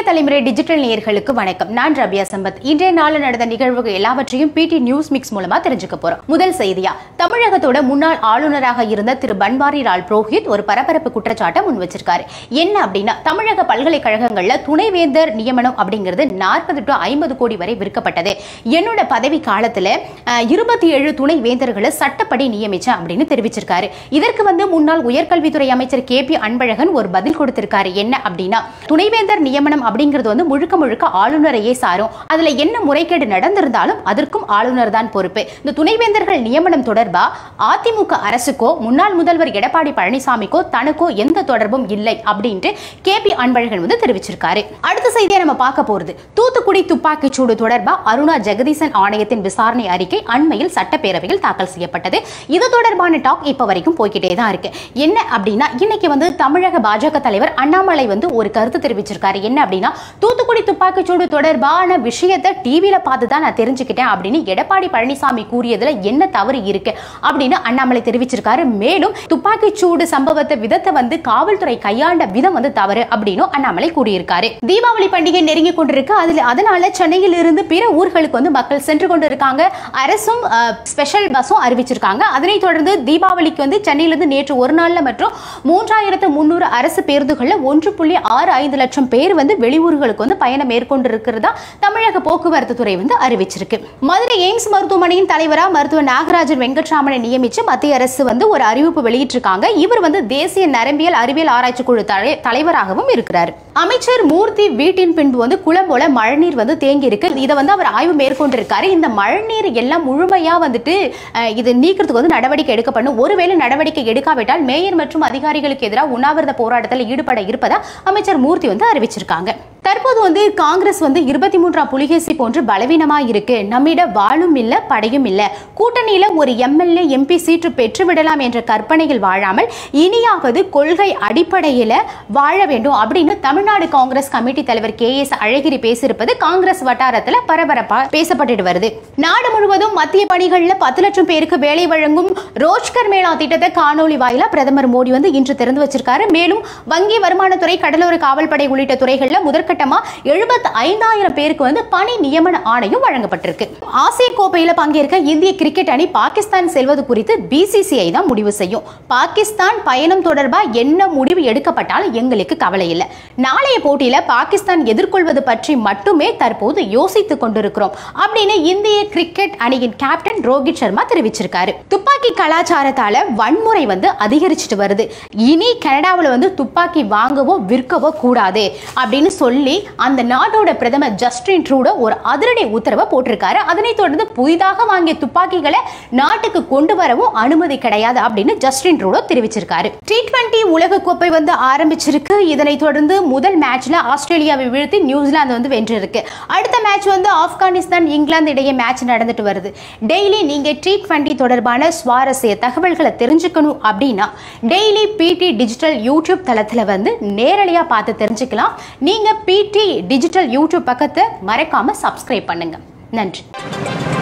தலைமுறை டிஜிட்டல் நேயர்களுக்கு வணக்கம் நான் ரபியா சம்பத் இன்றைய நாளில் நடந்த நிகழ்வுகள் எல்லாவற்றையும் பிடி நியூஸ் மிக்ஸ் மூலமா தெரிஞ்சுக்க போறோம் முதல் செய்தியா தமிழகத்தோட முன்னாள் ஆளுநராக இருந்த திரு பன்வாரி லால் புரோஹித் ஒரு பரபரப்பு குற்றச்சாட்டை முன் வச்சிருக்காரு என்ன அப்படின்னா தமிழக பல்கலைக்கழகங்கள்ல துணைவேந்தர் நியமனம் அப்படிங்கிறது நாற்பது டு ஐம்பது கோடி வரை விற்கப்பட்டது என்னோட பதவி காலத்துல இருபத்தி ஏழு துணை வேந்தர்களை சட்டப்படி நியமிச்சேன் அப்படின்னு தெரிவிச்சிருக்காரு இதற்கு வந்து முன்னாள் உயர்கல்வித்துறை அமைச்சர் கே பி அன்பழகன் ஒரு பதில் கொடுத்திருக்காரு என்ன அப்படின்னா துணைவேந்தர் நியமனம் அப்படிங்கிறது வந்து முழுக்க முழுக்க ஆளுநரையே சாரும் அதுல என்ன முறைகேடு நடந்திருந்தாலும் அதற்கும் ஆளுநர் தான் பொறுப்பு இந்த துணைவேந்தர்கள் நியமனம் தொடர்பா அதிமுக அரசுக்கோ முன்னாள் முதல்வர் எடப்பாடி பழனிசாமிக்கோ தனக்கோ எந்த தொடர்பும் இல்லை அப்படின்ட்டு கே பி அன்பழகன் வந்து தெரிவிச்சிருக்காரு அடுத்த செய்தியை நம்ம பார்க்க போறது தூத்துக்குடி துப்பாக்கிச் சூடு தொடர்பா அருணா ஜெகதீசன் ஆணையத்தின் விசாரணை அறிக்கை அண்மையில் சட்டப்பேரவையில் தாக்கல் செய்யப்பட்டது இது தொடர்பான டாக் இப்ப வரைக்கும் போய்கிட்டே தான் இருக்கு என்ன அப்படின்னா இன்னைக்கு வந்து தமிழக பாஜக தலைவர் அண்ணாமலை வந்து ஒரு கருத்து தெரிவிச்சிருக்காரு என்ன அப்படின்னா தூத்துக்குடி துப்பாக்கிச்சூடு தொடர்பான விஷயத்தை டிவியில பார்த்து தான் நான் தெரிஞ்சுக்கிட்டேன் அப்படின்னு எடப்பாடி பழனிசாமி கூறியதுல என்ன தவறு இருக்கு அப்படின்னு அண்ணாமலை தெரிவிச்சிருக்காரு மேலும் துப்பாக்கிச்சூடு சம்பவத்தை விதத்தை வந்து காவல்துறை கையாண்ட விதம் வந்து தவறு அப்படின்னு அண்ணாமலை கூறியிருக்காரு தீபாவளி பண்டிகை நெருங்கி கொண்டிருக்கு அதுல அதனால சென்னையில் இருந்து பிற ஊர்களுக்கு வந்து மக்கள் சென்று கொண்டு இருக்காங்க அரசும் ஸ்பெஷல் பஸ்ஸும் அறிவிச்சிருக்காங்க அதனைத் தொடர்ந்து தீபாவளிக்கு வந்து சென்னையிலிருந்து நேற்று ஒரு நாள்ல மற்றும் மூன்றாயிரத்து முன்னூறு அரசு பேருந்துகள்ல ஒன்று புள்ளி ஆறு ஐந்து லட்சம் பேர் வந்து வெளியூர்களுக்கு வந்து பயணம் மேற்கொண்டு இருக்கிறதா தமிழக போக்குவரத்து துறை வந்து அறிவிச்சிருக்கு மதுரை எய்ம்ஸ் மருத்துவமனையின் தலைவரா மருத்துவர் நாகராஜன் வெங்கட்ராமனை நியமிச்சு மத்திய அரசு வந்து ஒரு அறிவிப்பு வெளியிட்டிருக்காங்க இவர் வந்து தேசிய நரம்பியல் அறிவியல் ஆராய்ச்சி குழு தலை- தலைவராகவும் இருக்கிறார் அமைச்சர் மூர்த்தி வீட்டின் பின்பு வந்து குளம் போல மழைநீர் வந்து தேங்கி இருக்கு இதை வந்து அவர் ஆய்வு மேற்கொண்டிருக்காரு இந்த மழைநீர் எல்லாம் முழுமையா வந்துட்டு அஹ், இது நீக்கிறதுக்கு வந்து நடவடிக்கை எடுக்கப்படும் ஒருவேளை நடவடிக்கை எடுக்காவிட்டால் மேயர் மற்றும் அதிகாரிகளுக்கு எதிராக உண்ணாவிரத போராட்டத்தில் ஈடுபட இருப்பதா அமைச்சர் மூர்த்தி வந்து அறிவிச்சிருக்காங்க தற்போது வந்து காங்கிரஸ் வந்து இருபத்தி மூன்றாம் புலிகேசி போன்று பலவீனமா இருக்கு நம்மிட வாழும் இல்ல படையும் இல்ல கூட்டணியில ஒரு எம்எல்ஏ எம்பி சீட்டு பெற்றுவிடலாம் என்ற கற்பனையில் வாழாமல் இனியாவது கொள்கை அடிப்படையில வாழ வேண்டும் அப்படின்னு தமிழ்நாடு காங்கிரஸ் கமிட்டி தலைவர் கே எஸ் அழகிரி பேசியிருப்பது காங்கிரஸ் வட்டாரத்துல பரபரப்பா பேசப்பட்டுட்டு வருது நாடு முழுவதும் மத்திய பணிகள்ல பத்து லட்சம் பேருக்கு வேலை வழங்கும் ரோஜ்கர் மேளா திட்டத்தை காணொலி வாயிலா பிரதமர் மோடி வந்து இன்று திறந்து வச்சிருக்காரு மேலும் வங்கி வருமானத்துறை கடலோர காவல்படை உள்ளிட்ட துறைகள்ல முதற்கட்டமா எழுபத்தி ஐந்தாயிரம் பேருக்கு வந்து பணி நியமன ஆணையம் வழங்கப்பட்டிருக்கு ஆசிய கோப்பையில பங்கேற்க இந்திய கிரிக்கெட் அணி பாகிஸ்தான் செல்வது குறித்து பிசிசிஐ தான் முடிவு செய்யும் பாகிஸ்தான் பயணம் தொடர்பா என்ன முடிவு எடுக்கப்பட்டாலும் எங்களுக்கு கவலை இல்லை நாளைய போட்டியில பாகிஸ்தான் எதிர்கொள்வது பற்றி மட்டுமே தற்போது யோசித்துக் கொண்டிருக்கிறோம் அப்படின்னு இந்திய கிரிக்கெட் அணியின் கேப்டன் ரோஹித் சர்மா தெரிவிச்சிருக்காரு துப்பாக்கி கலாச்சாரத்தால வன்முறை வந்து அதிகரிச்சுட்டு வருது இனி கனடாவில் வந்து துப்பாக்கி வாங்கவோ விற்கவோ கூடாது அப்படின்னு சொல்லி அந்த நாட்டோட பிரதமர் ஜஸ்டின் ட்ரூடோ ஒரு அதிரடி உத்தரவை போட்டிருக்காரு அதனைத் தொடர்ந்து புதிதாக வாங்கிய துப்பாக்கிகளை நாட்டுக்கு கொண்டு வரவும் அனுமதி கிடையாது அப்படின்னு ஜஸ்டின் ட்ரூடோ தெரிவிச்சிருக்காரு டி டுவெண்டி உலகக்கோப்பை வந்து ஆரம்பிச்சிருக்கு இதனைத் தொடர்ந்து முதல் மேட்ச்ல ஆஸ்திரேலியாவை வீழ்த்தி நியூசிலாந்து வந்து வென்றிருக்கு அடுத்த மேட்ச் வந்து ஆப்கானிஸ்தான் இங்கிலாந்து இடையே மேட்ச் நடந்துட்டு வருது டெய்லி நீங்க டி டுவெண்டி தொடர்பான சுவாரஸ்ய தகவல்களை தெரிஞ்சுக்கணும் அப்படின்னா டெய்லி பிடி டிஜிட்டல் யூடியூப் தளத்துல வந்து நேரடியா பார்த்து தெரிஞ்சுக்கலாம் நீங்க பிடி டிஜிட்டல் யூடியூப் பக்கத்தை மறக்காம சப்ஸ்கிரைப் பண்ணுங்க நன்றி